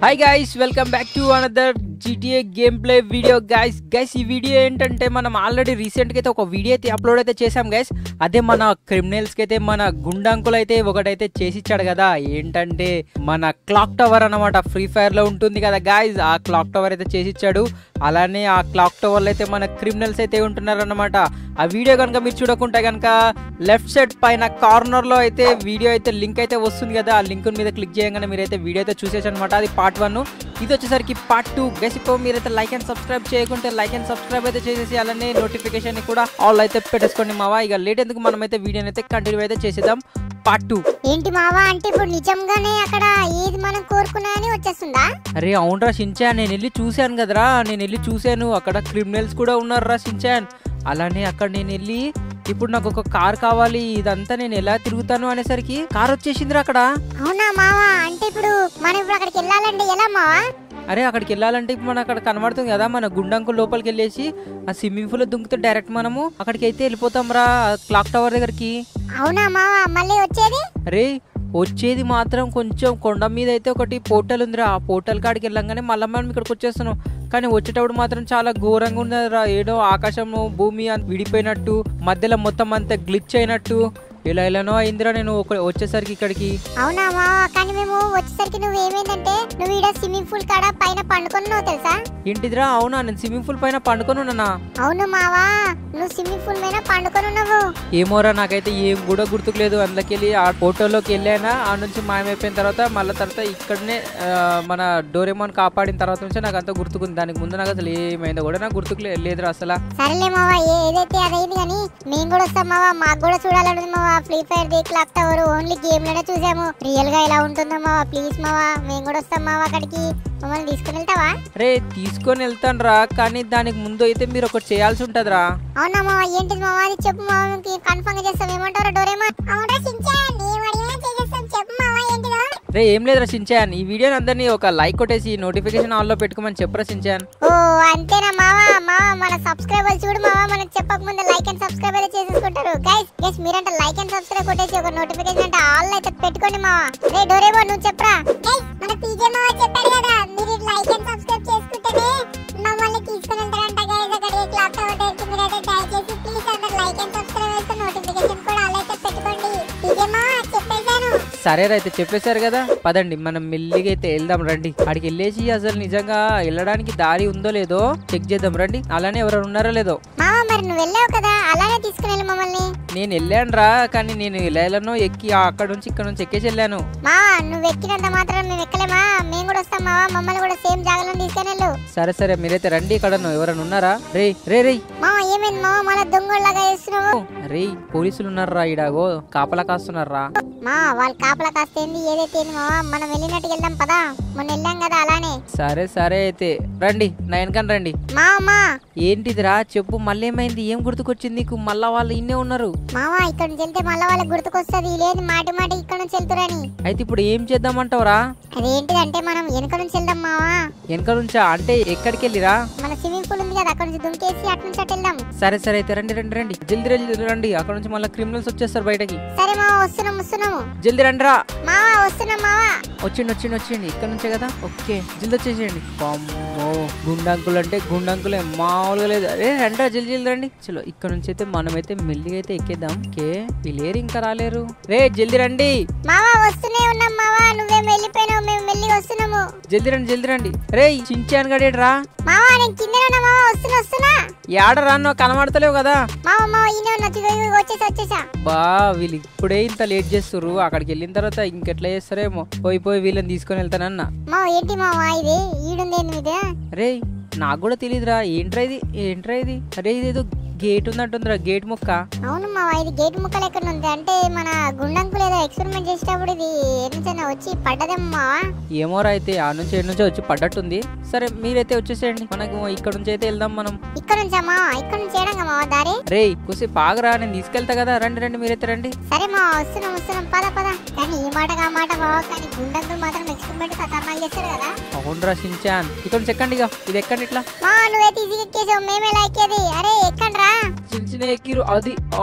Hi guys welcome back to another GTA game play video guys guys ఈ video ఏంటంటే మనం already రీసెంట్గా అయితే ఒక వీడియో అయితే అప్లోడ్ అయితే చేసాం గైస్ అదే మన క్రిమినల్స్కి అయితే మన గుండంకులు అయితే ఒకటైతే చేసి ఇచ్చాడు కదా ఏంటంటే మన క్లాక్ టవర్ అనమాట ఫ్రీ ఫైర్లో ఉంటుంది కదా గైస్ ఆ క్లాక్ టవర్ అయితే చేసి ఇచ్చాడు అలానే ఆ క్లాక్ టవర్లో అయితే మన క్రిమినల్స్ అయితే ఉంటున్నారు అనమాట ఆ వీడియో కనుక మీరు చూడకుంటే కనుక లెఫ్ట్ సైడ్ పైన కార్నర్ లో అయితే వీడియో అయితే లింక్ అయితే వస్తుంది కదా ఆ లింక్ మీద క్లిక్ చేయగానే మీరైతే వీడియో అయితే చూసేసి అనమాట అది పార్ట్ వన్ ఇది వచ్చేసరికి పార్ట్ టూ గెస్ ఇప్పుడు మీరైతే లైక్ అండ్ సబ్స్క్రైబ్ చేయకుంటే లైక్ అండ్ సబ్స్క్రైబ్ అయితే చేసేసి అలానే నోటిఫికేషన్ కూడా ఆల్ అయితే పెట్టేసుకోండి మావా ఇక లేట్ ఎందుకు మనం అయితే వీడియోని అయితే కంటిన్యూ అయితే చేసేద్దాం పార్ట్ టూ ఏంటి మావా అంటే ఇప్పుడు నిజంగానే అక్కడ ఏది మనం కోరుకున్నా అని వచ్చేస్తుందా అరే అవునరా షించాన్ నేను వెళ్ళి చూశాను కదరా నేను వెళ్ళి చూశాను అక్కడ క్రిమినల్స్ కూడా ఉన్నారా షించాన్ అలానే అక్కడ నేను వెళ్ళి ఇప్పుడు నాకు ఒక కార్ కావాలి ఇదంతా నేను ఎలా తిరుగుతాను అనేసరికి కార్ వచ్చేసిందిరా అక్కడ అవునా మావా అంటే ఇప్పుడు మనం ఇప్పుడు అక్కడికి వెళ్ళాలంటే ఎలా మావా అరే అక్కడికి వెళ్ళాలంటే ఇప్పుడు మనకు అక్కడ కనబడుతుంది కదా మన గుండంకు లోపలికి వెళ్ళేసి ఆ స్విమ్మింగ్ పూల్ దుంకితే డైరెక్ట్ మనము అక్కడికి అయితే వెళ్ళిపోతాం రా క్లాక్ టవర్ దగ్గరికి అవునా మావా మళ్ళీ వచ్చేది అరే వచ్చేది మాత్రం కొంచెం కొండ మీద అయితే ఒకటి పోర్టల్ ఉందిరా ఆ పోర్టల్ కాడికి వెళ్ళంగానే మళ్ళీ మనం ఇక్కడికి వచ్చేస్తున్నాం కానీ వచ్చేటప్పుడు మాత్రం చాలా ఘోరంగా ఉన్నదిరా ఏదో ఆకాశం భూమి అంత విడిపోయినట్టు మధ్యలో మొత్తం అంతా గ్లిచ్ అయినట్టు ఇలా ఇలానో అయిందిరా నేను ఒక వచ్చేసరికి ఇక్కడికి అవునా మావా కానీ మేము వచ్చేసరికి నువ్వు ఏమైందంటే నువ్వు ఈడ స్విమ్మింగ్ పూల్ కాడ పైన పండుకున్నావు తెలుసా ఏంటిదిరా అవునా నేను స్విమ్మింగ్ పూల్ పైన పండుకొని ఉన్నానా అవును మావా నువ్వు స్విమ్మింగ్ పూల్ మీద పండుకొని ఉన్నావు ఏమోరా నాకైతే ఏం కూడా గుర్తుకులేదు అందులోకెళ్ళి ఆ ఫోటోలోకి వెళ్ళానా ఆ నుంచి మాయమైపోయిన తర్వాత మళ్ళీ తర్వాత ఇక్కడనే ఆ, మన డోరేమోన్ కాపాడిన తర్వాత నుంచి నాకు అంతా గుర్తుకుంది దానికి ముందు నాకు అసలు ఏమైందో కూడా నాకు గుర్తుకు లే- లేదురా అసలు సరేలే మావా ఏ ఏదైతే అదైంది కానీ మేము కూడా వస్తాం మావా మాకు కూడా చూడాలని మావా free fire the clock tower only game లోనే చూసాము రియల్ గా ఎలా ఉంటుందో మావా ప్లీజ్ మావా మేము కూడా వస్తాం మావా అక్కడికి మమ్మల్ని తీసుకుని వెళ్తావా రే తీసుకొని వెళ్తాను రా కానీ దానికి ముందు అయితే మీరు ఒకటి చేయాల్సి ఉంటుందిరా అవునా మావా ఏంటిది మావా అది చెప్పు మావా కన్ఫర్మ్ గా చేస్తాం ఏమంటారు డోరేమాన్ అవునా సించాన్ ఏం అడిగినా చేసేస్తాం చెప్పు మావా ఏంటిదో రే ఏం లేదురా సించాన్ ఈ వీడియోని అందరినీ ఒక లైక్ కొట్టేసి నోటిఫికేషన్ ఆన్లో పెట్టుకోమని చెప్పరా సించాన్ ఓ అంతేనా మావా మావా మన సబ్స్క్రైబర్స్ చూడు మావా మనకు చెప్పక ముందు లైక్ అండ్ సబ్స్క్రైబ్ అయితే చేసేసుకుంటారు గైస్ గైస్ మీరంటే లైక్ అండ్ సబ్స్క్రైబ్ కొట్టేసి ఒక నోటిఫికేషన్ అంటే ఆల్ అయితే పెట్టుకోండి మావా రే డోరేమో నువ్వు చెప్పరా గైస్ మన పీజే మావా చెప్పారు కదా మీరు లైక్ అండ్ సబ్స్క్రైబ్ చేసుకుంటేనే మమ్మల్ని తీసుకుని వెళ్తారంట గైస్ అక్కడ క్లాక్ టవర్ దగ్గరికి మీరైతే దయచేసి ప్లీజ్ అందరు లైక్ అండ్ సబ్స్క్రైబ్ అయితే నోటిఫికేషన్ కూడా ఆల్ అయితే పెట్టుకోండి పీజే మావా చెప్పేశాను సరే అయితే చెప్పేశారు కదా పదండి మనం మెల్లిగా అయితే వెళ్దాం రండి అక్కడికి వెళ్ళేసి అసలు నిజంగా వెళ్ళడానికి దారి ఉందో లేదో చెక్ చేద్దాం రండి అలానే ఎవరైనా ఉన్నారో లేదో మావా మరి నువ్వు వెళ్ళావు కదా అలానే తీసుకుని వెళ్ళి మమ్మల్ని నేను వెళ్ళాను రా కానీ నేను ఇలా ఎలానో ఎక్కి ఆ అక్కడ నుంచి ఇక్కడ నుంచి ఎక్కేసి వెళ్ళాను మావా నువ్వు ఎక్కినంత మాత్రం మేము ఎక్కలేమా మేము కూడా వస్తాం మావా మమ్మల్ని కూడా సేమ్ జాగాలో తీసుకొని వెళ్ళు సరే సరే మీరైతే రండి ఇక్కడ ఎవరైనా ఉన్నారా రే రే రే మావా ఏమైంది మావా మన దొంగలాగా చేస్తున్నావు రే పోలీసులు ఉన్నారా ఇడాగో కాపలా కాస్తున్నారా మా వాళ్ళు కాపలా కాస్తేంది ఏదైతే ఏంది మావా మనం వెళ్ళినట్టు వెళ్దాం పదా మొన్న వెళ్ళాం కదా అలానే సరే సరే అయితే రండి నా వెనకని రండి మావా మా ఏంటిదిరా చెప్పు మళ్ళీ ఏమైంది ఏం గుర్తుకొచ్చింది నీకు మళ్ళా వాళ్ళు ఇన్నే ఉన్నారు మావా ఇక్కడ నుంచి వెళ్తే మళ్ళీ వాళ్ళకి గుర్తుకొస్తుంది లేదు మాటి మాటి ఇక్కడ నుంచి వెళ్తురని అయితే ఇప్పుడు ఏం చేద్దామంటావురా అదేంటిదంటే మనం వెనక నుంచి వెళ్దాం మావా వెనక నుంచా అంటే ఎక్కడికి వెళ్ళిరా మన స్విమ్మింగ్ పూల్ ఉంది కదా అక్కడ నుంచి దుంకేసి అటు నుంచి అటు వెళ్దాం సరే సరే అయితే రండి రండి రండి జల్దీ జల్దీ రండి అక్కడ నుంచి మళ్ళీ క్రిమినల్స్ వచ్చేస్తారు బయటకి సరే మావా వస్తున్నాం వస్తున్నాము జల్దీ రండి రా మావా వస్తున్నాం మావా వచ్చిండి వచ్చిండి వచ్చిండి ఇక్కడ నుంచే కదా ఓకే జల్దీ వచ్చేసేయండి అమ్మో గుండంకులు అంటే గుండంకులే మామూలుగా లేదు అరే రండి జల్దీ జల్దీ రండి చలో ఇక్కడ నుంచి అయితే మనమైతే మెల్లిగా అయితే ఎక్కేద్దాం ఓకే వీళ్ళేరు ఇంకా రాలేరు రే జల్దీ రండి మావా వస్తూనే ఉన్నాం మావా నువ్వేం వెళ్ళిపోయినావు మేము మెల్లిగా వస్తున్నాము జల్దీ రండి జల్దీ రండి రే చించాను గడేడు రా మావా నేను కింద ఉన్నా మావా వస్తున్నా వస్తున్నా ఏడ రాన్నో కనబడతలేవు కదా మావా మావా ఈయన ఉన్నా ఇదిగో, ఇదిగో, వచ్చేసా వచ్చేసా బా వీళ్ళు ఇప్పుడే ఇంత లేట్ చేస్తుర్రు అక్కడికి వెళ్ళిన తర్వాత ఇంకెట్లా చేస్తారేమో పోయి పోయి వీళ్ళని తీసుకొని వెళ్తానన్నా మావా ఏంటి మావా ఇది ఈడుంది ఏంది మీద అరే నాకు కూడా తెలియదురా ఏంట్రా ఇది ఏంట్రా ఇది అరే ఇదేదో గేట్ ఉన్నట్టుందిరా గేట్ ముక్క అవును మావా ఇది గేట్ ముక్కలు ఎక్కడ ఉంది అంటే మన గుండంకులు ఏదో ఎక్స్పెరిమెంట్ చేసేటప్పుడు ఇది ఎన్నిసైనా వచ్చి పడ్డదేమో మావా ఏమోరా అయితే ఆ నుంచి ఏడు నుంచి వచ్చి పడ్డట్టుంది సరే మీరైతే వచ్చేసేయండి మనకు ఇక్కడ నుంచి అయితే వెళ్దాం మనం ఇక్కడ నుంచా మావా ఇక్కడ నుంచి చేయడంగా మావా దారి రే కుసి బాగరా నేను తీసుకెళ్తా కదా రండి రండి మీరైతే రండి సరే మావా వస్తున్నాం వస్తున్నాం పద పద కానీ ఈ మాట ఆ మాట మావా కానీ గుండంకులు మాత్రం ఎక్స్పెరిమెంట్ ఖతర్నాలు చేస్తారు కదా అవునరా షించాన్ ఇక్కడ నుంచి ఎక్కండి ఇక ఇది ఎక్కండి ఇట్లా మావా నువ్వైతే ఈజీగా ఎక్కేసావు మేమే ఎక్కేది అరే ఎక్కండి రా చిన్న చిన్న ఎక్కిరు అది అమ్మ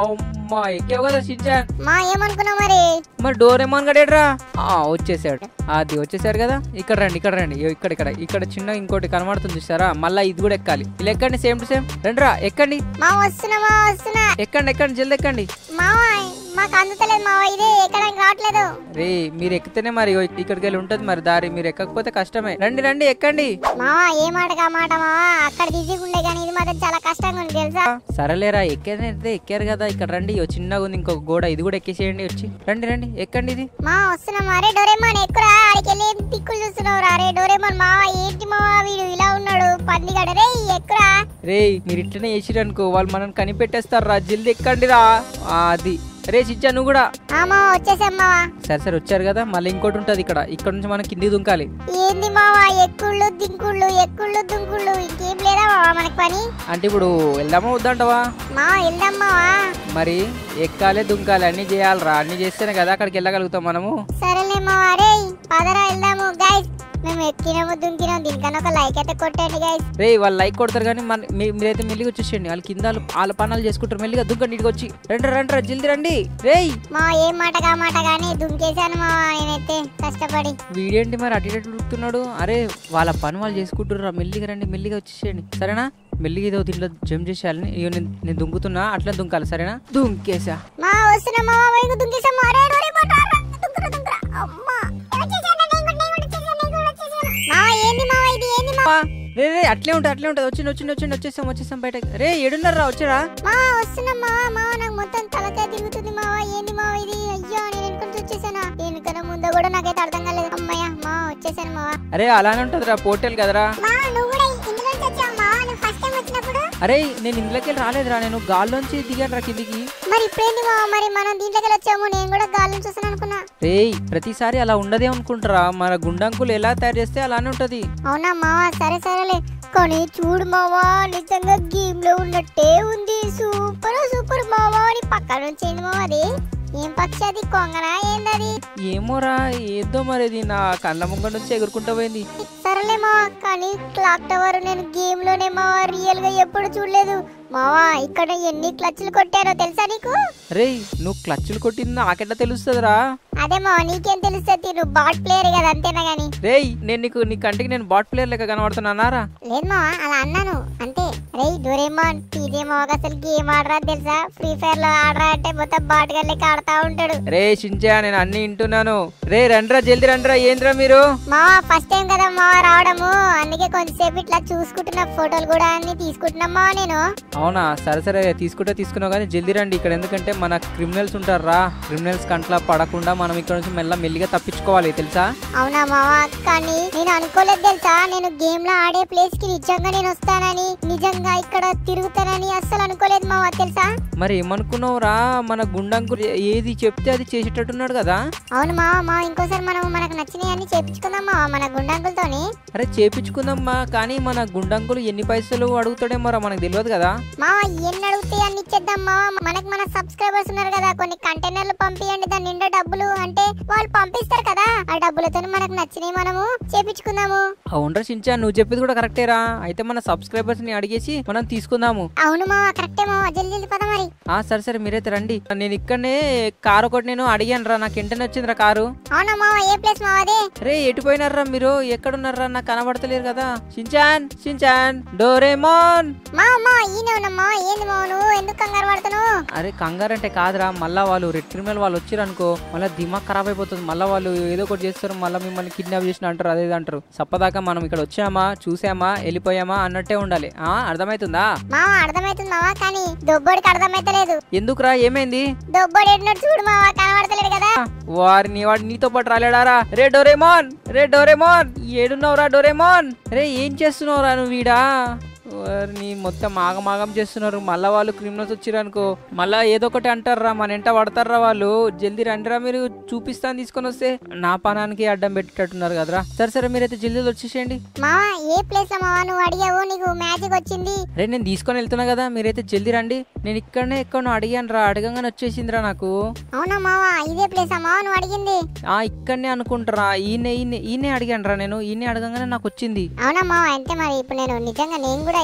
అమ్మా ఎక్కావు కదా షించాన్ మా ఏమనుకున్నావు మరి మరి డోరేమాన్ గడేడ్రా ఆ వచ్చేసాడు అది వచ్చేసారు కదా ఇక్కడ రండి ఇక్కడ రండి ఇగో ఇక్కడ ఇక్కడ ఇక్కడ చిన్న ఇంకోటి కనబడుతుంది చూసారా మళ్ళీ ఇది కూడా ఎక్కాలి ఇలా ఎక్కండి సేమ్ టు సేమ్ రండిరా ఎక్కండి మా వస్తున్నా మా వస్తున్నా ఎక్కండి ఎక్కండి జల్ది ఎక్కండి మావా మాకు అందుతలేదు మావా ఇదే ఎక్కడానికి రావట్లేదు రే మీరు ఎక్కితేనే మరి ఇగో ఇక్కడికి వెళ్ళి ఉంటుంది మరి దారి మీరు ఎక్కకపోతే కష్టమే రండి రండి ఎక్కండి మావా ఏ మాటగా మాట మావా అక్కడ ఈజీగా ఉండే కానీ ఇది మాత్రం చాలా కష్టంగా ఉంది తెలుసా సరేలేరా ఎక్కారైతే ఎక్కారు కదా ఇక్కడ రండి ఇగో చిన్నగా ఉంది ఇంకొక గోడ ఇది కూడా ఎక్కేసేయండి వచ్చి రండి రండి ఎక్కండి ఇది మా వస్తున్నాం అరే డోరేమాన్ ఎక్కురా ఆడికి వెళ్ళి ఏం దిక్కులు చూస్తున్నావు అరే డోరేమాన్ మావా ఏంటి మావా వీడు ఇలా ఉన్నాడు పందిగడ రే ఎక్కురా రే మీరు ఇట్లనే చేసిరు అనుకో వాళ్ళు మనం కనిపెట్టేస్తారు రా జల్ది ఎక్కండి రా అది రే చిచ్చా నువ్వు కూడా ఆ మావా వచ్చేసాం మావా సరే సరే వచ్చారు కదా మళ్ళీ ఇంకోటి ఉంటుంది ఇక్కడ ఇక్కడ నుంచి మనం కిందికి దుంకాలి ఏంది మావా ఎక్కుళ్ళు దింకుళ్ళు ఎక్కుళ్ళు దుంకుళ్ళు ఇంకేం లేదా మావా మనకి పని అంటే ఇప్పుడు వెళ్దామా వద్దంటావా మావా వెళ్దాం మావా మరి ఎక్కాలి దుంకాలి అన్ని చేయాలిరా అన్ని చేస్తేనే కదా అక్కడికి వెళ్ళగలుగుతాం మనము సరేలే మావా రే పదరా వెళ్దాము గైస్ మేము ఎక్కినాము దుంకినాము దీనికన్నా ఒక లైక్ అయితే కొట్టండి గైస్ రే వాళ్ళు లైక్ కొడతారు కానీ మన మీ- మీరైతే మెల్లిగా వచ్చేసేయండి వాళ్ళు కింద వాళ్ళు- వాళ్ళ పనాలు చేసుకుంటారు మెల్లిగా దుంకండి ఇడికి వచ్చి రండి రండి రా జల్ది రండి రేయ్ మా ఏం మాట కా మాట కానీ దుంకేశాను మావా నేనైతే కష్టపడి వీడేంటి మరి అటు ఇటు ఉరుకుతున్నాడు అరే వాళ్ళ పని వాళ్ళు చేసుకుంటుర్రా మెల్లిగా రండి మెల్లిగా వచ్చేసేయండి సరేనా మెల్లిగా ఏదో దీంట్లో జంప్ చేసేయాలని ఇగో నేను నేను దుంకుతున్నా అట్లా దుంకాలి సరేనా దుంకేసా మా వస్తున్నా మావా వైపు దుంకేసాం అరే డోరే పోటా దుంకురా దుంకురా అమ్మా వచ్చేసాను నేను కూడా నేను కూడా వచ్చేసాను నేను కూడా వచ్చేసాను మావా ఏంది మావా ఇది ఏంది మావా ఆ, రే రే అట్లే ఉంటుంది అట్లే ఉంటుంది వచ్చింది వచ్చింది వచ్చింది వచ్చేసాం వచ్చేసాం బయట రే ఏడున్నారా వచ్చారా మా వస్తున్నా మావా మావా నాకు మొత్తం తలకాయ తిరుగుతుంది మావా ఏంది మావా ఇది అయ్యో నేను వెనుకొని వచ్చేసానా వెనుకన ముందు కూడా నాకైతే అర్థం కాలేదు అమ్మయ్య మా వచ్చేసాను మావా అరే అలానే ఉంటుందిరా పోర్టల్ కదరా మా నువ్వు కూడా ఇందులో వచ్చావు మావా నువ్వు ఫస్ట్ టైం వచ్చినప్పుడు అరే నేను ఇందులోకి వెళ్ళి రాలేదురా నేను గాల్లోంచి దిగాను రా కిందికి మరి ఇప్పుడేంది మావా మరి మనం దీంట్లోకి వచ్చాము నేను కూడా గాలిని చూసాను అనుకున్నా రేయ్ ప్రతిసారి అలా ఉండదే అనుకుంటారా మన గుండంకులు ఎలా తయారు చేస్తే అలానే ఉంటది అవునా మావా సరే సరేలే కానీ చూడు మావా నిజంగా గేమ్ లో ఉన్నట్టే ఉంది సూపర్ సూపర్ మావా అని పక్క నుంచి ఏంది మావా అది ఏం పక్షి అది కొంగనా ఏందది ఏమోరా ఏదో మరి ఇది నా కళ్ళ ముంగ నుంచి ఎగురుకుంటూ పోయింది సరేలే మావా కానీ క్లాక్ టవర్ నేను గేమ్ లోనే మావా రియల్ గా ఎప్పుడు చూడలేదు మావా ఇక్కడ ఎన్ని క్లచ్లు కొట్టారో తెలుసా నీకు రేయ్ నువ్వు క్లచ్లు కొట్టింది నాకెట్లా తెలుస్తుందిరా అదే మావా నీకేం తెలుస్తుంది నువ్వు బాట్ ప్లేయర్ కదా అంతేనా గాని రేయ్ నేను నీకు నీ కంటికి నేను బాట్ ప్లేయర్ లెక్క కనబడుతున్నానారా లేదు మావా అలా అన్నాను అంతే రేయ్ డోరేమాన్ టీజే మావా అసలు గేమ్ ఆడరా తెలుసా ఫ్రీ ఫైర్ లో ఆడరా అంటే మొత్తం బాట్ లెక్క ఆడుతా ఉంటాడు రే షించా నేను అన్ని వింటున్నాను రే రండ్రా జల్ది రండ్రా ఏంద్రా మీరు మావా ఫస్ట్ టైం కదా మావా రావడము అందుకే కొంచెంసేపు ఇట్లా చూసుకుంటున్న ఫోటోలు కూడా అన్ని తీసుకుంటున్నా మావా నేను అవునా సరే సరే తీసుకుంటే తీసుకున్నావు కానీ జల్దీ రండి ఇక్కడ ఎందుకంటే మన క్రిమినల్స్ ఉంటారా క్రిమినల్స్ కంట్లా పడకుండా మనం ఇక్కడ నుంచి మెల్ల మెల్లిగా తప్పించుకోవాలి తెలుసా అవునా మావా కానీ నేను అనుకోలేదు తెలుసా నేను గేమ్ లో ఆడే ప్లేస్ కి నిజంగా నేను వస్తానని నిజంగా ఇక్కడ తిరుగుతానని అస్సలు అనుకోలేదు మావా తెలుసా మరి ఏమనుకున్నావురా మన గుండంకు ఏది చెప్తే అది చేసేటట్టున్నాడు కదా అవును మావా మా ఇంకోసారి మనం మనకు నచ్చినవి అన్ని చేపించుకుందాం మావా మన గుండంకులతోని అరే చేపించుకుందామా కానీ మన గుండంకులు ఎన్ని పైసలు అడుగుతాడేమో రా మనకు తెలియదు కదా మావా ఎన్ని అడిగితే అన్ని ఇచ్చేద్దాం మావా మనకి మన సబ్స్క్రైబర్స్ ఉన్నారు కదా కొన్ని కంటైనర్లు పంపియండి దాని నిండా డబ్బులు అంటే వాళ్ళు పంపిస్తారు కదా ఆ డబ్బులతో మనకు నచ్చినవి మనము చేపించుకుందాము అవునరా షించా నువ్వు చెప్పింది కూడా కరెక్టేరా అయితే మన సబ్స్క్రైబర్స్ ని అడిగేసి మనం తీసుకుందాము అవును మావా కరెక్టే మావా జల్దీ జల్దీ పద మరి ఆ సరే సరే మీరైతే రండి నేను ఇక్కడనే కారు ఒకటి నేను అడిగాను రా నాకు వెంటనే వచ్చిందిరా కారు అవునా మావా ఏ ప్లేస్ మావా అదే రే ఎటు పోయినారా మీరు ఎక్కడున్నారా నాకు కనబడతలేరు కదా షించాన్ షించాన్ డోరేమోన్ మావా మావా ఈయన ఉన్నమ్మా ఏంది మావా నువ్వు ఎందుకు కంగారు పడుతున్నావు అరే కంగారు అంటే కాదురా మళ్ళా వాళ్ళు రెడ్ క్రిమినల్ వాళ్ళు వచ్చారు అనుకో మళ్ళీ దిమాగ్ ఖరాబ్ అయిపోతుంది మళ్ళీ వాళ్ళు ఏదో ఒకటి చేస్తారు మళ్ళీ మిమ్మల్ని కిడ్నాప్ చేసిన అంటారు అదే అంటారు సప్పదాకా మనం ఇక్కడ వచ్చామా చూసామా వెళ్ళిపోయామా అన్నట్టే ఉండాలి ఆ అర్థమవుతుందా మావా అర్థమైతుంది మావా కానీ దొబ్బోడికి అర్థమైతలేదు ఎందుకురా ఏమైంది దొబ్బోడు ఎన్నట్టు చూడు మావా కనబడతలేడు కదా వారిని వాడు నీతో పాటు రాలేడారా రే డోరేమోన్ రే డోరేమోన్ ఏడున్నావురా డోరేమోన్ రే ఏం చేస్తున్నావురా నువ్వు వీడా వారిని మొత్తం ఆగమాగం చేస్తున్నారు మళ్ళా వాళ్ళు క్రిమినల్స్ వచ్చిర్రు అనుకో మళ్ళా ఏదో ఒకటి అంటారా మన ఎంట పడతారా వాళ్ళు జల్దీ రండిరా మీరు చూపిస్తాను తీసుకొని వస్తే నా పనానికి అడ్డం పెట్టేటట్టున్నారు కదరా సరే సరే మీరైతే జల్దీ వచ్చేసేయండి మావా ఏ ప్లేస్ లో మావా నువ్వు అడిగావు నీకు మ్యాజిక్ వచ్చింది రే నేను తీసుకొని వెళ్తున్నా కదా మీరైతే జల్దీ రండి నేను ఇక్కడనే ఎక్కడో అడిగాను రా అడగంగానే వచ్చేసిందిరా నాకు అవునా మావా ఇదే ప్లేస్ మావా నువ్వు అడిగింది ఆ ఇక్కడనే అనుకుంటారా ఈయన ఈయన ఈయనే అడిగాను రా నేను ఈయనే అడగంగానే నాకు వచ్చింది అవునా మావా అంతే మరి ఇప్పుడు నేను నిజంగా నేను కూడా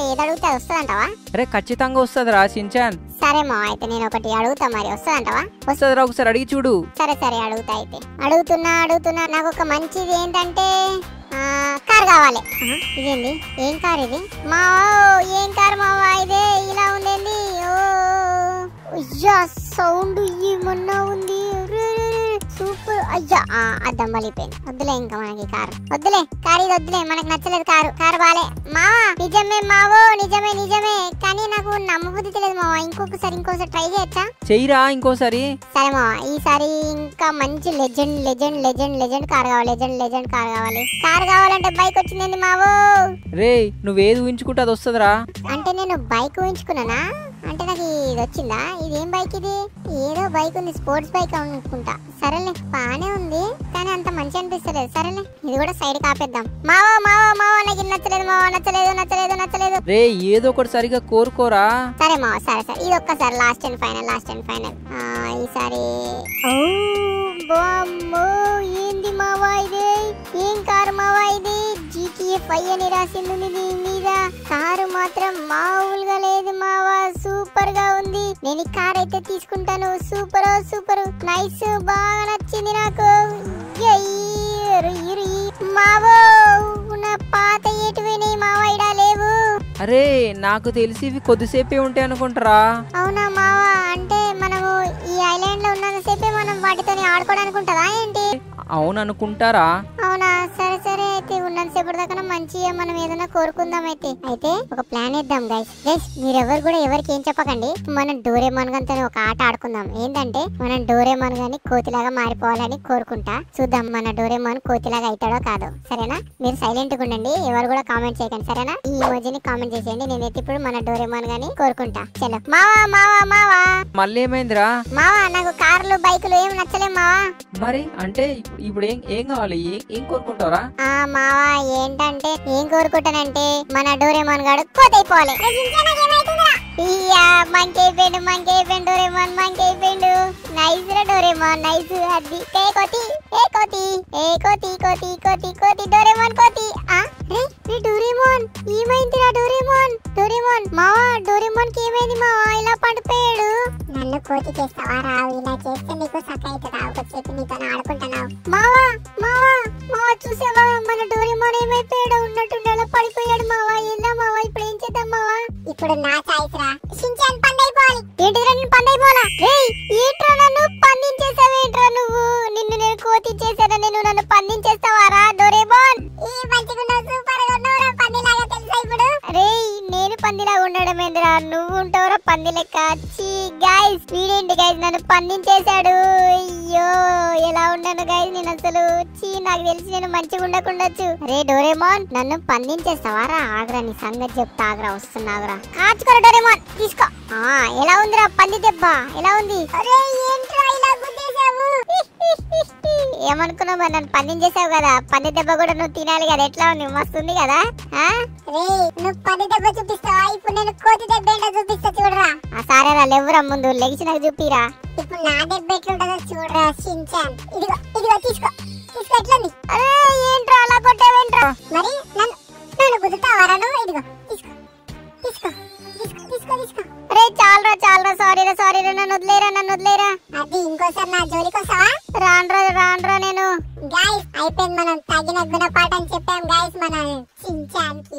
ఏది అడిగితే అది వస్తుందంటావా అరే ఖచ్చితంగా వస్తుందిరా సించాన్ సరే మావ అయితే నేను ఒకటి అడుగుతా మరి వస్తుందంటావా వస్తుందిరా ఒకసారి అడిగి చూడు సరే సరే అడుగుతా అయితే అడుగుతున్నా అడుగుతున్నా నాకు ఒక మంచిది ఏంటంటే ఆ, కార్ కావాలి ఆహా, ఇదేంది ఏం కార్ ఇది మా ఏం కార్ మావా ఇదే ఇలా ఉందేంది ఓ అయ్యా సౌండ్ ఏమన్నా ఉంది రే, రే, రే, సూపర్ అయ్యా ఆ, అద్దం వలిపోయింది వద్దులే ఇంకా మనకి కారు వద్దులే కారు ఇది వద్దులే మనకు నచ్చలేదు కారు కారు బాలే మావా నిజమే మావో నిజమే నిజమే కానీ నాకు నమ్మబుద్ధి తెలియదు మావా ఇంకొకసారి ఇంకోసారి ట్రై చేయొచ్చా చెయ్యిరా ఇంకోసారి సరే మావా ఈసారి ఇంకా మంచి legend legend legend legend car కావాలి లెజెండ్ లెజెండ్ కార్ కావాలి కార్ కావాలంటే బైక్ వచ్చిందండి మావో రే నువ్వేది ఊహించుకుంటే అది వస్తుందిరా అంటే నేను బైక్ ఊహించుకున్నానా అంటే నాకు ఇది వచ్చిందా ఇది ఏం బైక్ ఇది ఏదో బైక్ ఉంది స్పోర్ట్స్ బైక్ అనుకుంటా సరేలే బానే ఉంది కానీ అంత మంచి అనిపిస్తలేదు సరేలే ఇది కూడా సైడ్ కాపేద్దాం మావో మావో మావో నాకు ఇది నచ్చలేదు మావో నచ్చలేదు నచ్చలేదు నచ్చలేదు రే ఏదో ఒకటి సరిగా కోరుకోరా సరే మావ సరే సరే ఇది ఒక్కసారి last and final last and final ఈసారి ఓ బామ్మో ఏంది మావా ఇది ఏం కారు మావా ఇది జీటీఏ ఫైవ్ అని రాసింది ఉంది దీని మీద కారు మాత్రం మామూలుగా లేదు మావా సూపర్ గా ఉంది నేను ఈ కార్ అయితే తీసుకుంటాను సూపర్ సూపర్ నైస్ బాగా నచ్చింది నాకు ఎయ్యి, ఇరు, ఈ. మావో నా పాత ఏటిపోయినాయి మావా ఇడా లేవు అరే నాకు తెలిసి ఇవి కొద్దిసేపే ఉంటాయి అనుకుంటారా అవునా మావా అంటే మనము ఈ ఐలాండ్ లో ఉన్నంతసేపే మనం వాటితోని ఆడుకోవడానికి ఉంటుందా ఏంటి అవును అనుకుంటారా అవునా సరే సరే అయితే ఉన్నంతసేపటి దాకా మంచిగా మనం ఏదైనా కోరుకుందాం అయితే అయితే ఒక ప్లాన్ వేద్దాం గైస్ గైస్ మీరెవరు కూడా ఎవరికి ఏం చెప్పకండి మనం డోరేమాన్ గంతో ఒక ఆట ఆడుకుందాం ఏంటంటే మనం డోరేమాన్ గాని కోతిలాగా మారిపోవాలని కోరుకుంటా చూద్దాం మన డోరేమాన్ కోతిలాగా అవుతాడో కాదో సరేనా మీరు సైలెంట్ గా ఉండండి ఎవరు కూడా కామెంట్ చేయకండి సరేనా ఈ ఇమోజిని కామెంట్ చేసేయండి నేనైతే ఇప్పుడు మన డోరేమాన్ గాని కోరుకుంటా చలో మావా మావా మావా మళ్ళీ ఏమైందిరా మావా నాకు కార్లు బైకులు ఏం నచ్చలే మావా మరి అంటే ఇప్పుడు- ఇప్పుడు ఏం ఏం కావాలి ఏం ఏం కోరుకుంటారా ఆ మావా ఏంటంటే ఏం కోరుకుంటానంటే మన డోరేమాన్ గాడు కోతైపోవాలి ఇయ్యా మంకి అయిపోయిండు మంకి అయిపోయిండు డోరేమాన్ మంకి అయిపోయిండు నైస్ రా డోరేమాన్ నైస్ అది ఏ కోతి ఏ కోతి ఏ కోతి కోతి కోతి కోతి డోరేమాన్ కోతి ఆ రే రే డోరేమాన్ ఏమైంది రా డోరేమాన్ డోరేమాన్ మావా డోరేమాన్ కి ఏమైంది మావా ఇలా పడిపోయాడు నన్ను కోతి చేస్తావా రావు ఇలా చేస్తే నీకు సక్క అవుతుందా ఒకసేపు నీతో ఆడుకుంటున్నావు మావా మావా మావా చూసావా మన డోరేమాన్ ఏమైపోయాడు ఉన్నట్టుండి అలా పడిపోయాడు మావా ఏందా మావా ఇప్పుడు ఏం చేద్దాం మావా ఇప్పుడు నా చాయిస్ రా షించాన్ పండైపోవాలి ఏంటిరా నేను పండైపోవాలా రేయ్ ఏంట్రా నన్ను పందించేసావేంట్రా నువ్వు నిన్ను నేను కోతి చేశాను నేను నన్ను పందించేస్తావా రా డోరేమాన్ ఈ మంచిగున్నావు సూపర్ గా ఉన్నావురా పందిలాగా తెలుసా ఇప్పుడు రేయ్ నేను పందిలాగా ఉండడం ఏందిరా నువ్వు ఉంటావురా పంది లెక్క చీ గైస్ వీడేంటి గైస్ నన్ను పందించేశాడు అయ్యో ఎలా ఉన్నాను గైస్ నేను అసలు చీ నాకు తెలిసి నేను మంచిగా ఉండకుండొచ్చు రే డోరేమాన్ నన్ను పందించేస్తావా రా ఆగ్రా నీ సంగతి చెప్తా ఆగ్రా వస్తున్నావురా కాచుకోరా డోరేమాన్ తీసుకో ఆ ఎలా ఉందిరా పంది దెబ్బ ఎలా ఉంది అరే ఏంట్రా ఇలా గుద్దేశావు ఏమనుకున్నావు మరి నన్ను పందించేసావు కదా పంది దెబ్బ కూడా నువ్వు తినాలి కదా ఎట్లా ఉంది మస్తు ఉంది కదా ఆ? రే నువ్వు పది దెబ్బ చూపిస్తావా ఇప్పుడు నేను కోతి దెబ్బ ఏంటో చూపిస్తా చూడరా ఆ సారేరా లేవురా ముందు లెగిసి నాకు చూపిరా ఇప్పుడు నా దెబ్బ ఎట్లుంటుందో చూడరా షించాన్ ఇదిగో ఇదిగో తీసుకో తీసుకో ఎట్లుంది అరే ఏంట్రా అలా కొట్టావేంట్రా మరి నన్ను నన్ను గుద్దుతావారా నువ్వు ఇదిగో తీసుకో తీసుకో తీసుకో తీసుకో తీసుకో అరే చాలరా చాలరా సారీరా సారీరా నన్ను వదిలేరా నన్ను వదిలేరా అది ఇంకోసారి నా జోలికి వస్తావా రాన్రా రాన్రా నేను గాయస్ అయిపోయింది మనం తగిన గుణపాఠం చెప్పాం గాయస్ మన షించాన్ కి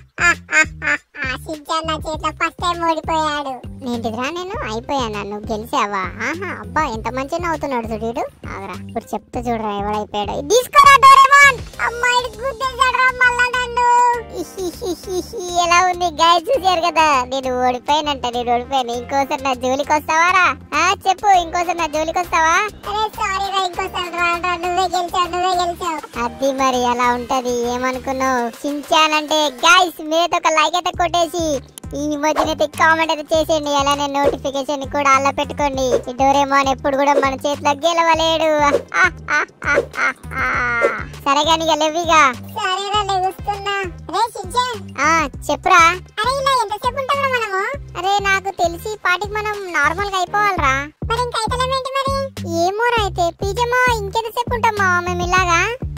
షించాన్ నా చేతిలో ఫస్ట్ టైం ఓడిపోయాడు ఏంటిదిరా నేను అయిపోయాను నువ్వు గెలిచావా ఆహా అబ్బా ఎంత మంచిగా నవ్వుతున్నాడు చూడు ఆగరా ఇప్పుడు చెప్తా చూడరా ఎవడైపోయాడు ఇది తీసుకోరా డోరేమాన్ అమ్మాయి గుద్దేశాడు మళ్ళా నన్ను ఇహిహిహిహి, ఎలా ఉంది గాయ చూసారు కదా నేను ఓడిపోయానంట నేను ఓడిపోయాను ఇంకోసారి నా జోలికి వస్తావారా ఆ చెప్పు ఇంకోసారి నా జోలికి వస్తావా అరే సారీ రా ఇంకోసారి రా రా నువ్వే గెలిచావు నువ్వే గెలిచావు అది మరి అలా ఉంటది ఏమనుకున్నావు సించానంటే గాయస్ మీరైతే ఒక లైక్ అయితే కొట్టేసి ఈ మధ్యన అయితే కామెంట్ అయితే చేసేయండి అలానే నోటిఫికేషన్ కూడా అలా పెట్టుకోండి ఈ డోరేమోన్ ఎప్పుడు కూడా మన చేతిలో గెలవలేడు సరే కానీ ఇక లేవిగా సరే రా లెగుస్తున్నా రే షించాన్ ఆ చెప్పురా అరే ఇలా ఎంతసేపు ఉంటాం మనము అరే నాకు తెలిసి ఈ పాటికి మనం నార్మల్ గా అయిపోవాలరా మరి ఇంకా అయితలేమేంటి మరి ఏమోరా అయితే పీజమా ఇంకెంతసేపు ఉంటాం మావా మేము ఇలాగా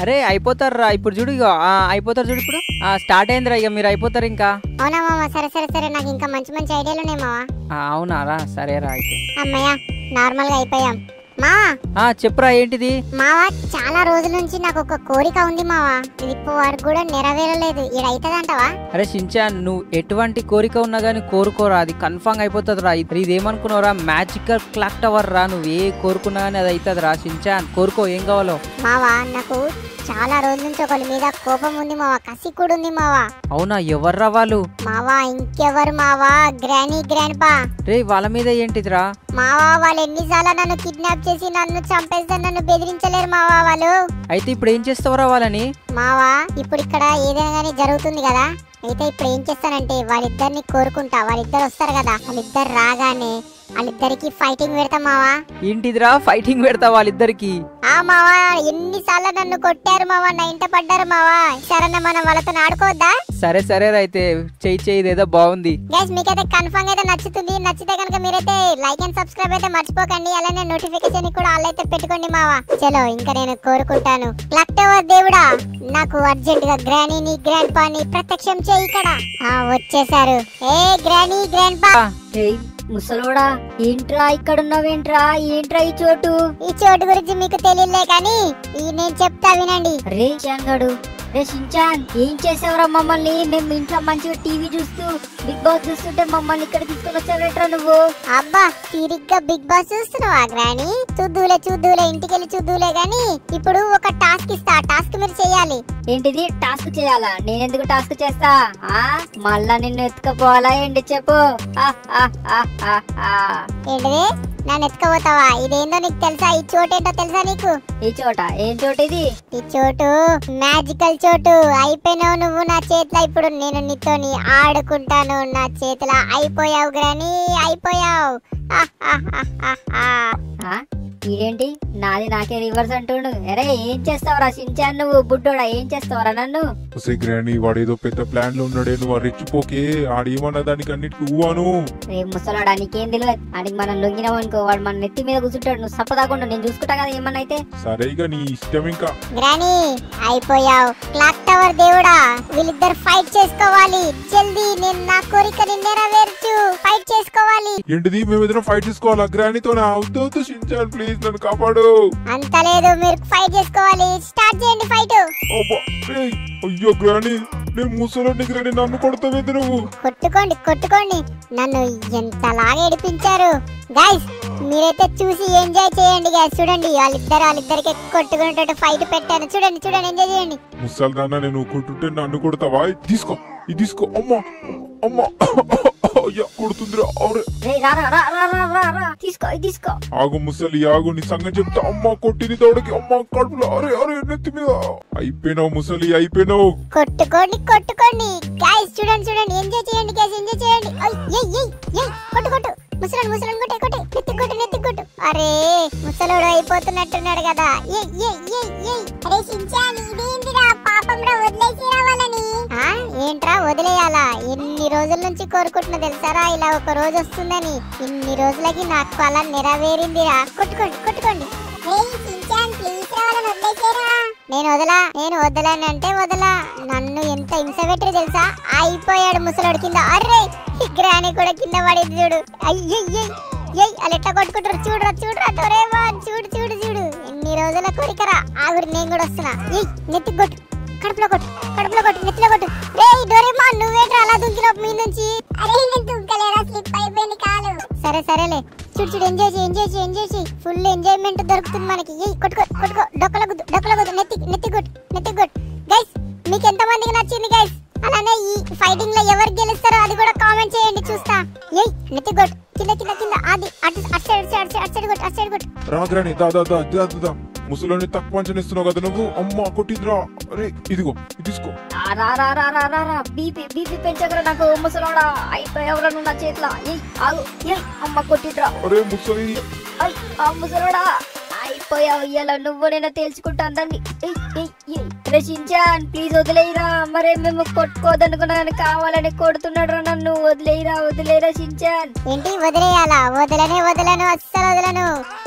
అరే అయిపోతారు ఇప్పుడు చూడు ఇగో ఆ, అయిపోతారు చూడు ఇప్పుడు ఆ, స్టార్ట్ అయిందిరా ఇక మీరు అయిపోతారు ఇంకా అవునా మామ సరే సరే సరే నాకు ఇంకా మంచి మంచి ఐడియాలు ఉన్నాయి మావా ఆ, అవునా రా సరేరా అయితే అమ్మయ్య నార్మల్ గా అయిపోయాం మావా ఆ, చెప్పురా ఏంటిది మావా చాలా రోజుల నుంచి నాకు ఒక కోరిక ఉంది మావా ఇది ఇప్పుడు వరకు కూడా నెరవేరలేదు ఇది అవుతుందంటవా అరే షించాన్ నువ్వు ఎటువంటి కోరిక ఉన్నా కానీ కోరుకోరా అది కన్ఫామ్ అయిపోతుంది రా ఇది ఇదేమనుకున్నావురా మ్యాజికల్ క్లాక్ టవర్ రా నువ్వు ఏ కోరుకున్నా కానీ అది అవుతుంది రా షించాన్ కోరుకో ఏం కావాలో మావా నాకు చాలా రోజుల నుంచి ఒకరి మీద కోపం ఉంది మావా కసి కూడా ఉంది మావా అవునా ఎవర్రా వాళ్ళు మావా ఇంకెవరు మావా గ్రానీ గ్రాండ్ పా రే వాళ్ళ మీద ఏంటిదిరా మావా వాళ్ళు ఎన్నిసార్లు నన్ను కిడ్నాప్ చేసి నన్ను చంపేస్తారు నన్ను బెదిరించలేరు మావా వాళ్ళు అయితే ఇప్పుడు ఏం చేస్తావురా వాళ్ళని మావా ఇప్పుడు ఇక్కడ ఏదైనా కానీ జరుగుతుంది కదా అయితే ఇప్పుడు ఏం చేస్తానంటే వాళ్ళిద్దరిని కోరుకుంటా వాళ్ళిద్దరు వస్తారు కదా వాళ్ళిద్దరు రాగానే వాళ్ళిద్దరికి ఫైటింగ్ పెడతా మావా ఏంటిదిరా ఫైటింగ్ పెడతా వాళ్ళిద్దరికి ఆ మావా ఎన్నిసార్లు నన్ను కొట్టారు మావా నా ఇంట పడ్డారు మావా సరే మనం వాళ్ళతో ఆడుకోవద్దా సరే సరే అయితే చెయ్యి చెయ్యి ఇదేదో బాగుంది గైస్ మీకైతే కన్ఫర్మ్ అయితే నచ్చుతుంది నచ్చితే కనుక మీరైతే లైక్ అండ్ సబ్స్క్రైబ్ అయితే మర్చిపోకండి అలానే నోటిఫికేషన్ కూడా ఆల్ అయితే పెట్టుకోండి మావా చలో ఇంకా నేను కోరుకుంటాను క్లక్ టవర్ దేవుడా నాకు అర్జెంట్ గా గ్రానీని గ్రాండ్ పాని ప్రత్యక్షం చేయి ఇక్కడ ఆ వచ్చేసారు ఏ గ్రానీ గ్రాండ్ పా ఏయ్ ముసలోడా ఏంట్రా ఇక్కడ ఉన్నావేంట్రా ఏంట్రా ఈ చోటు ఈ చోటు గురించి మీకు తెలియలే కానీ ఈ నేను చెప్తా వినండి రే చాంగాడు రే షించాన్ ఏం చేసావురా మమ్మల్ని మేము ఇంట్లో మంచిగా టీవీ చూస్తూ బిగ్ బాస్ చూస్తుంటే మమ్మల్ని ఇక్కడ తీసుకొని వచ్చావేట్రా నువ్వు అబ్బా తీరిగ్గా బిగ్ బాస్ చూస్తున్నావా గ్రాని చూద్దులే చూద్దులే ఇంటికెళ్ళి చూద్దులే గాని ఇప్పుడు ఒక టాస్క్ ఇస్తా ఆ టాస్క్ మీరు చేయాలి ఏంటిది టాస్క్ చేయాలా నేనెందుకు టాస్క్ చేస్తా ఆ మళ్ళా నిన్ను ఎత్తుకపోవాలా ఏంటి చెప్పు ఆ, ఆ, ఆ, ఆ, ఆ. ఏంటిది నన్ను ఎత్తుకోపోతావా ఇదేందో నీకు తెలుసా ఈ చోటు ఏంటో తెలుసా నీకు ఈ చోట ఏం చోటు ఇది ఈ చోటు మ్యాజికల్ చోటు అయిపోయినావు నువ్వు నా చేతిలో ఇప్పుడు నేను నీతోని ఆడుకుంటాను నా చేతిలో అయిపోయావు గ్రాని అయిపోయావు ఆహాహాహాహా. ఆ ఇదేంటి నాది నాకే రివర్స్ అంటుండు అరే ఏం చేస్తావురా షించాన్ నువ్వు బుడ్డోడా ఏం చేస్తావురా నన్ను ఒసే గ్రాని వాడేదో పెద్ద ప్లాన్ లో ఉన్నాడే నువ్వు రెచ్చిపోకే ఆడేమన్నా దానికి అన్నిటికీ ఊవాను రే ముసలాడా నీకేం తెలియదు ఆడికి మనం లొంగినాం అనుకో వాడు మన నెత్తి మీద కూర్చుంటాడు నువ్వు సప్పదాకుండా నేను చూసుకుంటా కదా ఏమన్నా అయితే సరే ఇక నీ ఇష్టం ఇంకా గ్రాని అయిపోయావు క్లాక్ టవర్ దేవుడా వీళ్ళిద్దరు ఫైట్ చేసుకోవాలి జల్దీ నేను నా కోరికని నెరవేర్చు ఫైట్ చేసుకోవాలి ఏంటిది మేము ఇద్దరం ఫైట్ చేసుకోవాలా గ్రానీతో అవుతూ అవుతూ షించాన్ ప్లీజ్ నన్ను కాపాడు అంత లేదు మీరు ఫైట్ చేసుకోవాలి స్టార్ట్ చేయండి ఫైట్ అబ్బా, ఏయ్, అయ్యో గ్రాని నేను ముసలోని గ్రాని నన్ను కొడతావేంది నువ్వు కొట్టుకోండి కొట్టుకోండి నన్ను ఎంతలాగా ఏడిపించారు గైస్ మీరైతే చూసి ఎంజాయ్ చేయండి గైస్ చూడండి వాళ్ళిద్దరు వాళ్ళిద్దరికి కొట్టుకునేటట్టు ఫైట్ పెట్టాను చూడండి చూడండి ఎంజాయ్ చేయండి ముసలి దాన్న నేను కొట్టుంటే నన్ను కొడతావా ఇది తీసుకో ఇది తీసుకో అమ్మా అమ్మా అయ్యా కొడుతుందిరా అరే రే రా రా రా రా రా రా రా తీసుకో ఇది తీసుకో ఆగు ముసలి ఆగు నీ సంగతి చెప్తా అమ్మ కొట్టింది దౌడకి అమ్మ కడుపులో అరే అరే నెత్తి మీద అయిపోయినావు ముసలి అయిపోయినావు కొట్టుకోండి కొట్టుకోండి గైస్ చూడండి చూడండి ఎంజాయ్ చేయండి గైస్ ఎంజాయ్ చేయండి ఓయ్, ఏయ్ ఏయ్ ఏయ్ కొట్టు కొట్టు ముసలోడు ముసలోడు కొట్టే కొట్టే నెత్తి కొట్టు నెత్తి కొట్టు అరే ముసలోడు అయిపోతున్నట్టున్నాడు కదా ఏయ్ ఏయ్ ఏయ్ ఏయ్ అరే షించాన్ ఇదేంటిరా పాపంరా వదిలేసిరా వాళ్ళని ఆ ఏంట్రా వదిలేయాలా ఎన్ని రోజుల నుంచి కోరుకుంటున్నా తెలుసారా ఇలా ఒక రోజు వస్తుందని ఇన్ని రోజులకి నాకు అలా నెరవేరిందిరా కొట్టుకోండి కొట్టుకోండి నేను వదలా నేను వదలని అంటే వదలా నన్ను ఎంత హింస పెట్టరు తెలుసా అయిపోయాడు ముసలోడు కింద అర్రే ఈ గ్రాని కూడా కింద పడింది చూడు అయ్యయ్యయ్ ఏయ్ అలా ఎట్ట కొట్టుకుంటారు చూడురా చూడురా డోరేమా చూడు చూడు చూడు ఎన్ని రోజుల కోరికరా ఆవిడ నేను కూడా వస్తున్నా ఏయ్ నెత్తి కొట్టు కడుపులో కొట్టు కడుపులో కొట్టు నెత్తిలో కొట్టు రేయ్ డోరేమా నువ్వేంట్రా అలా దుంకినావు మీ నుంచి అరే నేను దుంకలేరా స్లిప్ అయిపోయింది కాలు సరే సరేలే చూడు చూడు ఎంజాయ్ చేయి ఎంజాయ్ చేయి ఎంజాయ్ చేయి ఫుల్ ఎంజాయ్మెంట్ దొరుకుతుంది మనకి ఏయ్ కొట్టుకో కొట్టుకో డొక్కల గుద్దు డొక్కల గుద్దు నెత్తి నెత్తి కొట్టు నెత్తి కొట్టు గైస్ మీకు ఎంత మందికి నచ్చింది గైస్ అలానే ఈ ఫైటింగ్ లో ఎవరు గెలుస్తారో అది కూడా కామెంట్ చేయండి చూస్తా ఏయ్ నెత్తి కొట్టు కింద కింద కింద అది అటు అటు సైడ్ అటు సైడ్ అటు సైడ్ కొట్టు అటు సైడ్ కొట్టు రా గ్రాని దా దా దా దా దా, దా ముసలోని తక్కువ అంచనిస్తున్నావు కదా నువ్వు అమ్మ కొట్టిందిరా అరే ఇదిగో ఇది తీసుకో ఆ, రా రా రా రా రా రా బీపీ బీపీ పెంచకరా నాకు ముసలోడా అయిపోయావురా నువ్వు నా చేతిలో ఏయ్ ఆగు ఏయ్ అమ్మ కొట్టిడ్రా అరే ముసలి ఐ ఆ ముసలోడా అయిపోయావు ఇయ్యాల నువ్వు నేను తేల్చుకుంటా అందరిని ఏయ్ ఏయ్ ఏయ్ రచించాన్ ప్లీజ్ వదిలేయరా మరే మేము కొట్టుకోదనుకున్నా కానీ కావాలని కొడుతున్నాడు నన్ను వదిలేయరా వదిలేరా షించాన్ ఏంటి వదిలేయాలా వదలనే వదలను అస్సలు వదలను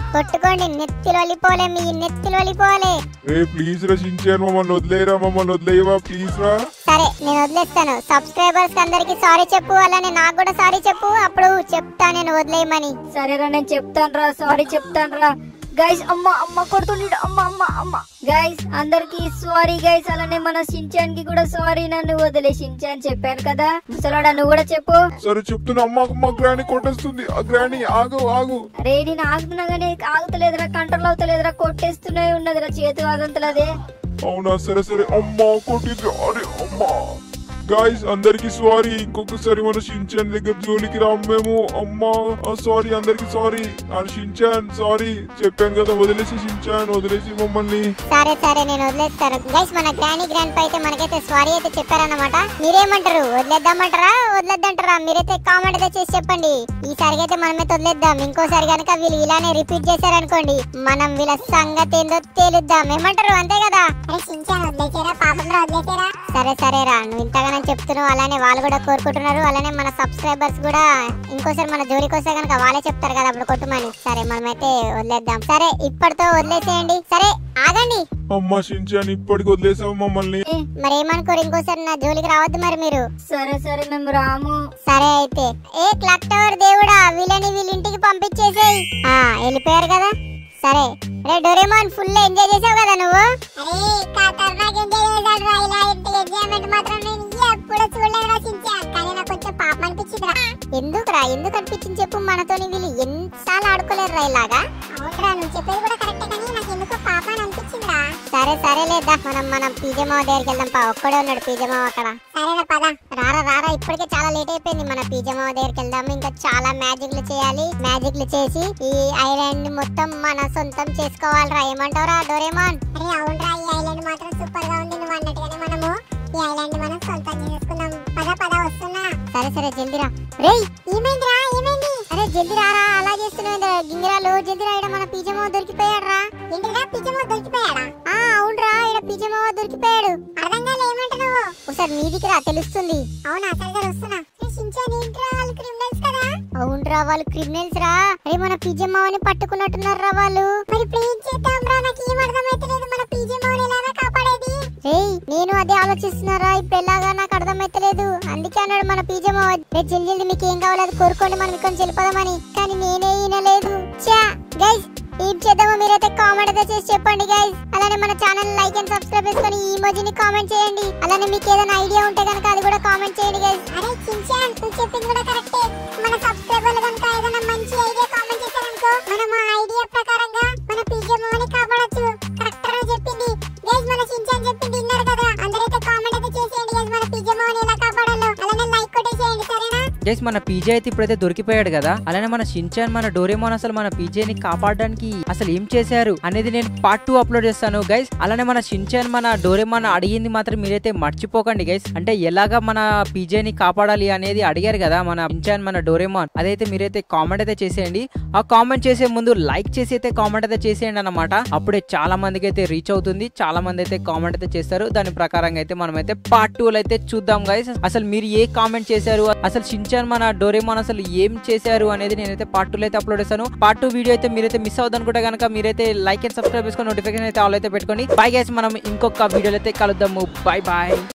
కొట్టుకోండి నెత్తిలో వెళ్ళిపోలే మీ నెత్తిలో వెళ్ళిపోలే రే ప్లీజ్ రా షించాన్ మమ్మల్ని వదిలేయరా మమ్మల్ని వదిలేయవా ప్లీజ్ రా సరే నేను వదిలేస్తాను సబ్స్క్రైబర్స్ అందరికి సారీ చెప్పు అలానే నాకు కూడా సారీ చెప్పు అప్పుడు చెప్తా నేను వదిలేయమని సరేరా నేను చెప్తాను రా సారీ చెప్తాను రా గైస్ అమ్మ అమ్మ కొడుతుండీడు అమ్మ అమ్మ అమ్మ గైస్ అందరికి సారీ గైస్ అలానే మన షించాన్ కి కూడా సారీ నన్ను వదిలే షించాన్ చెప్పాను కదా ముసలాడా నువ్వు కూడా చెప్పు సరే చెప్తున్నా అమ్మ అమ్మ గ్రాని కొట్టేస్తుంది ఆ గ్రాని ఆగు ఆగు రే నేను ఆగుతున్నా కానీ ఆగుతలేదురా కంట్రోల్ అవుతలేదురా కొట్టేస్తూనే ఉన్నదిరా చేతి ఆగుతలేదే అవునా సరే సరే అమ్మ కొట్టింది అరే అమ్మా గాయస్ అందరికి సారీ ఇంకొకసారి మన షించాన్ దగ్గర జోలికి రాము మేము అమ్మా సారీ అందరికి సారీ ఆ షించాన్ సారీ చెప్పాను కదా వదిలేసి షించాన్ వదిలేసి మమ్మల్ని సరే సరే నేను వదిలేస్తాను గైస్ మన గ్రానీ గ్రాండ్ పై అయితే మనకైతే సారీ అయితే చెప్పారన్నమాట మీరేమంటారు వదిలేద్దామంటారా వదిలేద్దంటారా మీరైతే కామెంట్ అయితే చేసి చెప్పండి ఈసారి అయితే మనమైతే వదిలేద్దాం ఇంకోసారి కనుక వీళ్ళు ఇలానే రిపీట్ చేశారనుకోండి మనం వీళ్ళ సంగతి ఏందో తేలుద్దాం ఏమంటారు అంతే కదా అరే సించాన్ వదిలేసారా పాపం రా వదిలేసారా సరే సరే రా నువ్వు ఇంతగానో చెప్తున్నావు అలానే వాళ్ళు కూడా కోరుకుంటున్నారు అలానే మన సబ్స్క్రైబర్స్ కూడా ఇంకోసారి మన జోలికి వస్తే కనుక వాళ్ళే చెప్తారు కదా అప్పుడు కొట్టుమని సరే మనమైతే వదిలేద్దాం సరే ఇప్పటితో వదిలేసేయండి సరే ఆగండి అమ్మ షించాన్ ఇప్పటికి వదిలేసావు మమ్మల్ని ఏ, మరి ఏమనుకోరు ఇంకోసారి నా జోలికి రావద్దు మరి మీరు సరే సరే మేము రాము సరే అయితే ఏ క్లాక్ టవర్ దేవుడా వీళ్ళని వీళ్ళ ఇంటికి పంపించేసేయ్ ఆ వెళ్ళిపోయారు కదా సరే రే డోరేమాన్ ఫుల్ ఎంజాయ్ చేసావు కదా నువ్వు అరే ఖతర్నాక్ ఎంజాయ్ చేశాడు రా ఇలా ఇంత ఎంజాయ్మెంట్ మాత్రం నేను ఎప్పుడు చూడలేదు రా సించాన్ కానీ నాకు కొంచెం పాపం అనిపించింది రా ఎందుకురా ఎందుకు అనిపించింది చెప్పు మనతోని వీళ్ళు ఎన్నిసార్లు ఆడుకోలేరు రా ఇలాగా అవునరా నువ్వు చెప్పేది కూడా కరెక్టే కానీ నాకు ఎందుకో పాపం అనిపించింది రా సరే సరే లేదా మనం మనం పీజమావ దగ్గరికి వెళ్దాం పా ఒక్కడే ఉన్నాడు పీజమావ అక్కడ సరేరా పద రారా రారా ఇప్పటికే చాలా లేట్ అయిపోయింది మన పీజమావ దగ్గరికి వెళ్దాం ఇంకా చాలా మ్యాజిక్లు చేయాలి మ్యాజిక్లు చేసి ఈ ఐలాండ్ మొత్తం మన సొంతం చేసుకోవాలిరా ఏమంటావురా డోరేమాన్ అరే అవునరా ఈ ఐలాండ్ మాత్రం సూపర్ గా ఉంది నువ్వు అన్నట్టుగానే మనము ఈ ఐలాండ్ మనం సొంతం చేసుకుందాం పద పద వస్తున్నా సరే సరే జల్దిరా రేయ్ ఏమైందిరా ఏమైంది అరే జల్ది రారా అలా చేస్తున్నావు గింగిరాలు జల్ది రా ఈడ మన పీజమావ దొరికిపోయాడు రా ఏంటిరా పిచ్చమ్మ దొరికిపోయాడా ఆ అవునరా ఈడ పీజమావ దొరికిపోయాడు అర్థం కాలే ఏమంటున్నావు ఒకసారి మీదికి రా తెలుస్తుంది అవునా సరే సరే వస్తున్నా ఏ సించాన్ ఏంట్రా వాళ్ళు క్రిమినల్స్ కదా అవునరా వాళ్ళు క్రిమినల్స్ రా అరే మన పీజమావని పట్టుకున్నట్టున్నారు రా వాళ్ళు మరి ఇప్పుడు ఏం చేద్దాం రా నాకు ఏం అర్థమైతలేదు మన పీజేమోని ఎలాగా కాపాడేది రేయ్ నేను అదే ఆలోచిస్తున్నారా ఇప్పుడు ఎలాగా నాకు అర్థమైతలేదు అందుకే అన్నాడు మన పీజమావ రే జల్ది జల్ది మీకు ఏం కావాలో అది కోరుకోండి మనం ఇక్కడ వెళ్ళిపోదామని కానీ నేనే వినలేదు చా గైస్ ఏం చేద్దామో మీరైతే కామెంట్ అయితే చేసి చెప్పండి గైస్ అలానే మన ఛానల్ లైక్ అండ్ సబ్స్క్రైబ్ చేసుకొని ఈ ఇమోజిని కామెంట్ చేయండి అలానే మీకు ఏదైనా ఐడియా ఉంటే కనుక అది కూడా కామెంట్ చేయండి గైస్ అరే సించాన్ నువ్వు చెప్పింది కూడా కరెక్టే మన సబ్స్క్రైబర్లు కనుక ఏదైనా మంచి ఐడియా కామెంట్ చేశారనుకో మనం ఆ ఐడియా ప్రకారంగా మన పీజేమోని కాపాడొచ్చు కరెక్ట్ గా చెప్పింది గైస్ మన సించాన్ చెప్పింది విన్నారు కదా అందరైతే కామెంట్ అయితే చేసేయండి గైస్ మన పీజేమోని ఎలా కాపాడాలో అలానే లైక్ కొట్టేసేయండి సరేనా గైస్ మన పీజే అయితే ఇప్పుడైతే దొరికిపోయాడు కదా అలానే మన షిన్చాన్ మన డోరేమోన్ అసలు మన పీజేని కాపాడడానికి అసలు ఏం చేశారు అనేది నేను పార్ట్ టూ అప్లోడ్ చేస్తాను గైస్ అలానే మన షిన్చాన్ మన డోరేమోన్ అడిగింది మాత్రం మీరైతే మర్చిపోకండి గైస్ అంటే ఎలాగా మన పీజేని కాపాడాలి అనేది అడిగారు కదా మన షిన్చాన్ మన డోరేమోన్ అదైతే మీరైతే కామెంట్ అయితే చేసేయండి ఆ కామెంట్ చేసే ముందు లైక్ చేసి అయితే కామెంట్ అయితే చేసేయండి అన్నమాట అప్పుడే చాలా మందికి అయితే రీచ్ అవుతుంది చాలా మంది అయితే కామెంట్ అయితే చేస్తారు దాని ప్రకారంగా అయితే మనం అయితే పార్ట్ టూ అయితే చూద్దాం గైస్ అసలు మీరు ఏ కామెంట్ చేశారు అసలు షిన్చాన్ మన డోరేమాన్ అసలు ఏం చేశారు అనేది నేనైతే పార్ట్ టూ అయితే అప్లోడ్ చేస్తాను పార్ట్ టూ వీడియో అయితే మీరైతే మిస్ అవుదనుకుంటే కనుక మీరైతే లైక్ అండ్ సబ్స్క్రైబ్ చేసుకొని నోటిఫికేషన్ అయితే ఆల్ అయితే పెట్టుకొని బై గైస్ మనం ఇంకొక వీడియోలో అయితే కలుద్దాము బాయ్ బాయ్